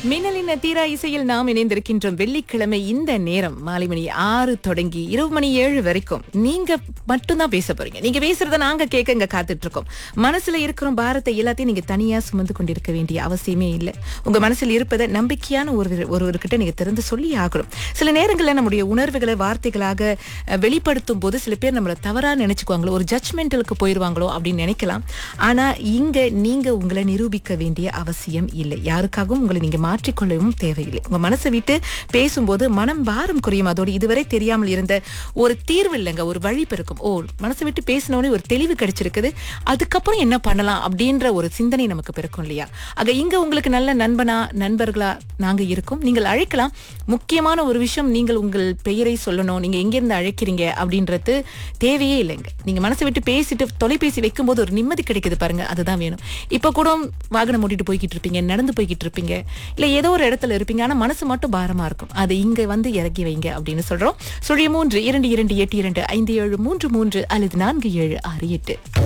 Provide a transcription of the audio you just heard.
மின்னலின் தீரா இசையில் நாம் இணைந்திருக்கின்றோம் வெள்ளிக்கிழமை இந்த நேரம் மாலை மணி ஆறு தொடங்கி இரவு மணி ஏழு வரைக்கும் நீங்க மட்டும்தான் பேச போறீங்க நீங்க பேசுறத நாங்க கேட்க இங்க காத்துட்டு இருக்கோம் மனசுல இருக்கிற பாரத்தை எல்லாத்தையும் நீங்க தனியா சுமந்து கொண்டிருக்க வேண்டிய அவசியமே இல்லை உங்க மனசில் இருப்பதை நம்பிக்கையான ஒரு ஒருவர்கிட்ட நீங்க திறந்து சொல்லி ஆகணும் சில நேரங்களில் நம்முடைய உணர்வுகளை வார்த்தைகளாக அஹ், வெளிப்படுத்தும் போது சில பேர் நம்மளை தவறா நினைச்சுக்குவாங்களோ ஒரு ஜட்மெண்டலுக்கு போயிருவாங்களோ அப்படின்னு நினைக்கலாம் ஆனா இங்க நீங்க உங்களை நிரூபிக்க வேண்டிய அவசியம் இல்லை யாருக்காகவும் உங்களை நீங்க மாற்றிக்கொள்ளவும் தேவையில்லை உங்க மனசை விட்டு பேசும்போது மனம் பாரம் குறையும் அதோடு இதுவரை தெரியாமல் இருந்த ஒரு தீர்வு இல்லைங்க ஒரு வழி பிறக்கும் ஓ மனசை விட்டு பேசினோடனே ஒரு தெளிவு கிடைச்சிருக்குது அதுக்கப்புறம் என்ன பண்ணலாம் அப்படின்ற ஒரு சிந்தனை நமக்கு பிறக்கும் இல்லையா ஆக இங்க உங்களுக்கு நல்ல நண்பனா நண்பர்களா நாங்க இருக்கோம் நீங்கள் அழைக்கலாம் முக்கியமான ஒரு விஷயம் நீங்கள் உங்கள் பெயரை சொல்லணும் நீங்க எங்கிருந்து அழைக்கிறீங்க அப்படின்றது தேவையே இல்லைங்க நீங்க மனசை விட்டு பேசிட்டு தொலைபேசி வைக்கும்போது ஒரு நிம்மதி கிடைக்குது பாருங்க அதுதான் வேணும் இப்ப கூட வாகனம் ஓட்டிட்டு போய்கிட்டு இருப்பீங்க நடந்து போய்கிட்டு இருப்பீங்க இல்ல ஏதோ ஒரு இடத்துல இருப்பீங்க ஆனா மனசு மட்டும் பாரமா இருக்கும் அது இங்க வந்து இறக்கி வைங்க அப்படின்னு சொல்றோம் சுழிய மூன்று இரண்டு இரண்டு எட்டு இரண்டு ஐந்து ஏழு மூன்று மூன்று அல்லது நான்கு ஏழு ஆறு எட்டு